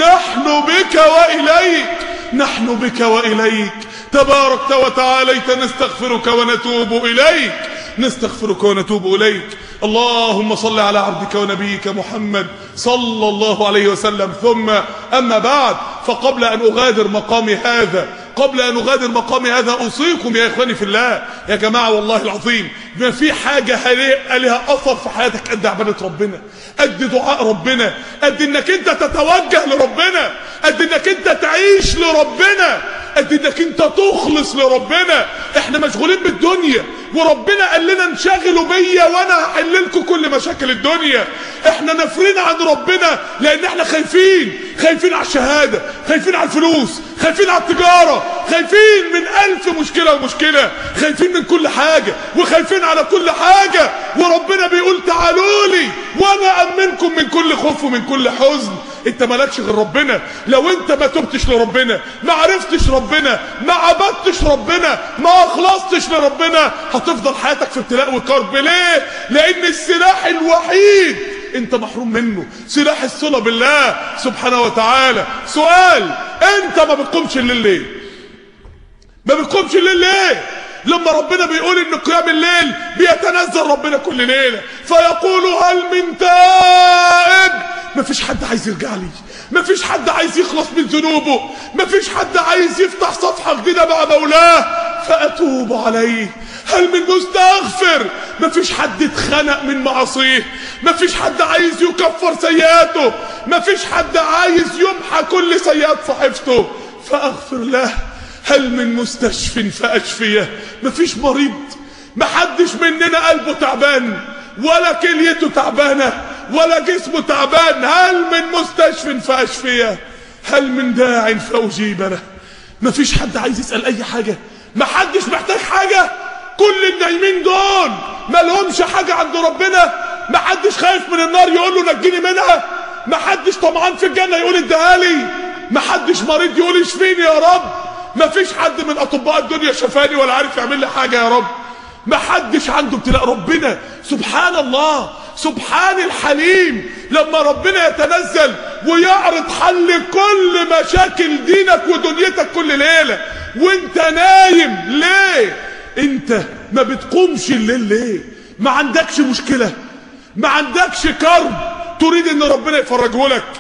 S2: نحن بك وإليك نحن بك وإليك تباركت وتعاليت نستغفرك ونتوب إليك نستغفرك ونتوب إليك اللهم صل على عبدك ونبيك محمد صلى الله عليه وسلم ثم أما بعد فقبل أن أغادر مقامي هذا قبل أن أغادر مقامي هذا أوصيكم يا إخواني في الله يا جماعة والله العظيم ما في حاجة لها أثر في حياتك قد عبادة ربنا قد دعاء ربنا قد إنك أنت تتوجه لربنا قد إنك أنت تعيش لربنا قد إنك أنت تخلص لربنا إحنا مشغولين بالدنيا وربنا قال لنا انشغلوا بيا وانا هحل لكم كل مشاكل الدنيا احنا نافرين عن ربنا لان احنا خايفين خايفين على الشهادة خايفين على الفلوس خايفين على التجارة خايفين من الف مشكلة ومشكلة خايفين من كل حاجة وخايفين على كل حاجة وربنا بيقول تعالوا لي وانا امنكم من كل خوف ومن كل حزن انت مالكش غير ربنا لو انت ما تبتش لربنا ما عرفتش ربنا ما عبدتش ربنا ما اخلصتش لربنا هتفضل حياتك في ابتلاء وكرب ليه لان السلاح الوحيد انت محروم منه سلاح الصلة بالله سبحانه وتعالى سؤال انت ما بتقومش الليل ليه ما بتقومش الليل ليه لما ربنا بيقول ان قيام الليل بيتنزل ربنا كل ليلة فيقول هل من تائب مفيش حد عايز يرجع لي مفيش حد عايز يخلص من ذنوبه مفيش حد عايز يفتح صفحة جديدة مع مولاه فأتوب عليه هل من مستغفر مفيش حد اتخنق من معصيه مفيش حد عايز يكفر سيئاته مفيش حد عايز يمحى كل سيئات صحيفته فأغفر له هل من مستشف فأشفيه مفيش مريض محدش مننا قلبه تعبان ولا كليته تعبانه ولا جسمه تعبان هل من مستشف فاشفيه هل من داع فاجيب له مفيش حد عايز يسال اي حاجه محدش محتاج حاجه كل النايمين دول ما لهمش حاجه عند ربنا محدش خايف من النار يقول له نجيني منها محدش طمعان في الجنه يقول اديها لي محدش مريض يقول اشفيني يا رب مفيش حد من اطباء الدنيا شفاني ولا عارف يعمل لي حاجه يا رب محدش عنده ابتلاء ربنا سبحان الله سبحان الحليم لما ربنا يتنزل ويعرض حل كل مشاكل دينك ودنيتك كل ليلة وانت نايم ليه انت ما بتقومش الليل ليه ما عندكش مشكلة ما عندكش كرب تريد ان ربنا يفرجه لك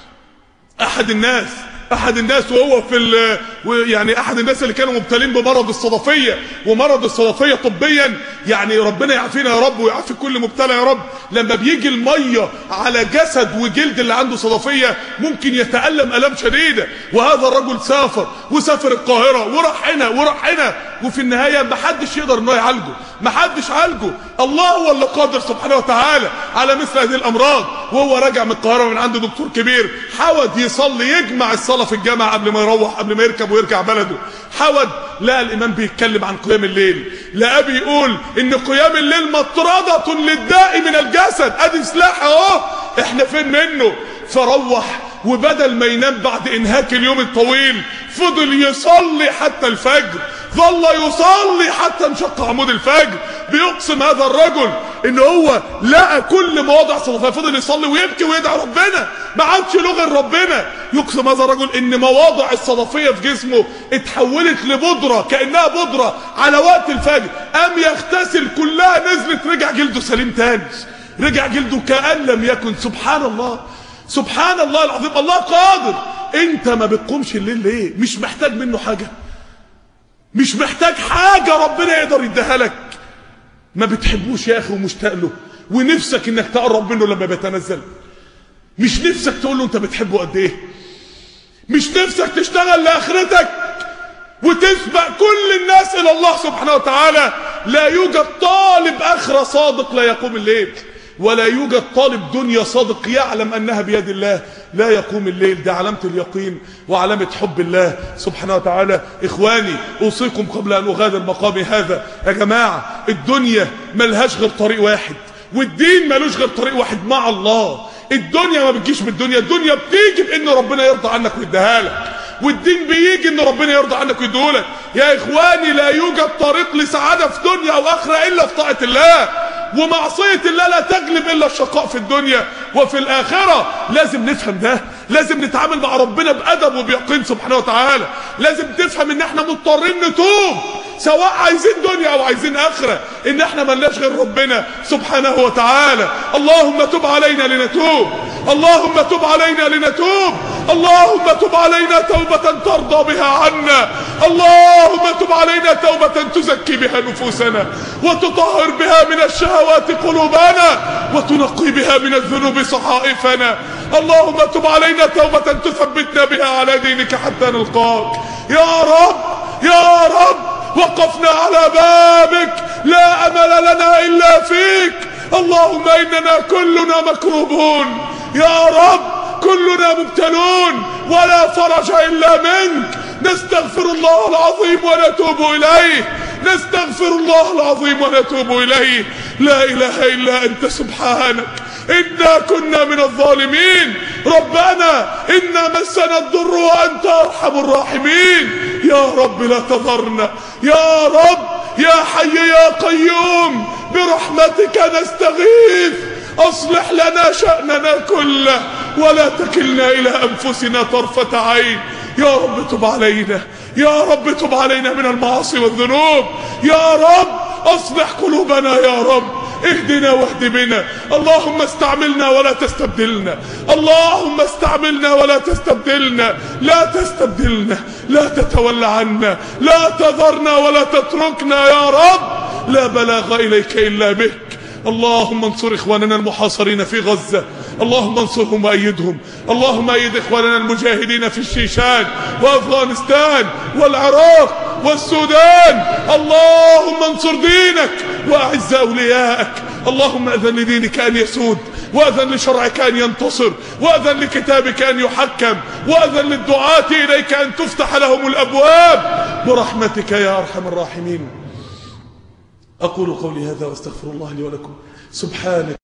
S2: احد الناس احد الناس وهو في ال يعني احد الناس اللي كانوا مبتلين بمرض الصدفيه ومرض الصدفيه طبيا يعني ربنا يعافينا يا رب ويعافي كل مبتلى يا رب لما بيجي الميه على جسد وجلد اللي عنده صدفيه ممكن يتالم الام شديده وهذا الرجل سافر وسافر القاهره وراح هنا وراح هنا وفي النهايه ما حدش يقدر انه يعالجه ما حدش عالجه الله هو اللي قادر سبحانه وتعالى على مثل هذه الامراض وهو راجع من القاهره من عند دكتور كبير حاول يصلي يجمع الصلاه في الجامعه قبل ما يروح قبل ما يركب ويرجع بلده حاول لقى الامام بيتكلم عن قيام الليل لقى بيقول ان قيام الليل مطردة للداء من الجسد ادي سلاح اهو احنا فين منه فروح وبدل ما ينام بعد انهاك اليوم الطويل فضل يصلي حتى الفجر ظل يصلي حتى انشق عمود الفجر بيقسم هذا الرجل ان هو لقى كل مواضع صدفه فضل يصلي ويبكي ويدعي ربنا ما عادش له غير ربنا يقسم هذا الرجل ان مواضع الصدفيه في جسمه اتحولت لبودره كانها بودره على وقت الفجر قام يغتسل كلها نزلت رجع جلده سليم تاني رجع جلده كان لم يكن سبحان الله سبحان الله العظيم الله قادر انت ما بتقومش الليل ليه مش محتاج منه حاجه مش محتاج حاجة ربنا يقدر يديها لك ما بتحبوش يا أخي ومشتاق له ونفسك إنك تقرب منه لما بيتنزل مش نفسك تقول له أنت بتحبه قد إيه مش نفسك تشتغل لآخرتك وتسبق كل الناس إلى الله سبحانه وتعالى لا يوجد طالب آخرة صادق لا يقوم الليل ولا يوجد طالب دنيا صادق يعلم أنها بيد الله لا يقوم الليل ده علامة اليقين وعلامة حب الله سبحانه وتعالى إخواني أوصيكم قبل أن أغادر مقامي هذا يا جماعة الدنيا ملهاش غير طريق واحد والدين ملوش غير طريق واحد مع الله الدنيا ما بتجيش بالدنيا الدنيا بتيجي بأن ربنا يرضى عنك ويديها لك والدين بيجي ان ربنا يرضى عنك ويديهولك يا اخواني لا يوجد طريق لسعادة في دنيا او اخرة الا في طاعة الله ومعصية الله لا تجلب إلا الشقاء في الدنيا وفي الآخرة لازم نفهم ده لازم نتعامل مع ربنا بأدب وبيقين سبحانه وتعالى لازم تفهم ان احنا مضطرين نتوب سواء عايزين دنيا او عايزين اخرة ان احنا ملناش غير ربنا سبحانه وتعالى اللهم تب علينا لنتوب اللهم تب علينا لنتوب اللهم تب علينا توبة ترضى بها عنا اللهم تب علينا توبة تزكي بها نفوسنا وتطهر بها من الشهوات قلوبنا وتنقي بها من الذنوب صحائفنا اللهم تب علينا توبة تثبتنا بها على دينك حتى نلقاك يا رب يا رب وقفنا على بابك لا أمل لنا إلا فيك اللهم إننا كلنا مكروبون يا رب كلنا مبتلون ولا فرج إلا منك نستغفر الله العظيم ونتوب إليه نستغفر الله العظيم ونتوب إليه لا إله إلا أنت سبحانك إنا كنا من الظالمين ربنا إنا مسنا الضر وأنت أرحم الراحمين يا رب لا تذرنا يا رب يا حي يا قيوم برحمتك نستغيث أصلح لنا شأننا كله ولا تكلنا إلى أنفسنا طرفة عين يا رب تب علينا يا رب تب علينا من المعاصي والذنوب يا رب أصلح قلوبنا يا رب اهدنا واهد بنا اللهم استعملنا ولا تستبدلنا اللهم استعملنا ولا تستبدلنا لا تستبدلنا لا تتولى عنا لا تذرنا ولا تتركنا يا رب لا بلاغ إليك إلا بك اللهم انصر إخواننا المحاصرين في غزة اللهم انصرهم وأيدهم اللهم أيد إخواننا المجاهدين في الشيشان وأفغانستان والعراق والسودان اللهم انصر دينك وأعز أولياءك اللهم أذن لدينك أن يسود وأذن لشرعك أن ينتصر وأذن لكتابك أن يحكم وأذن للدعاة إليك أن تفتح لهم الأبواب برحمتك يا أرحم الراحمين أقول قولي هذا واستغفر الله لي ولكم سبحانك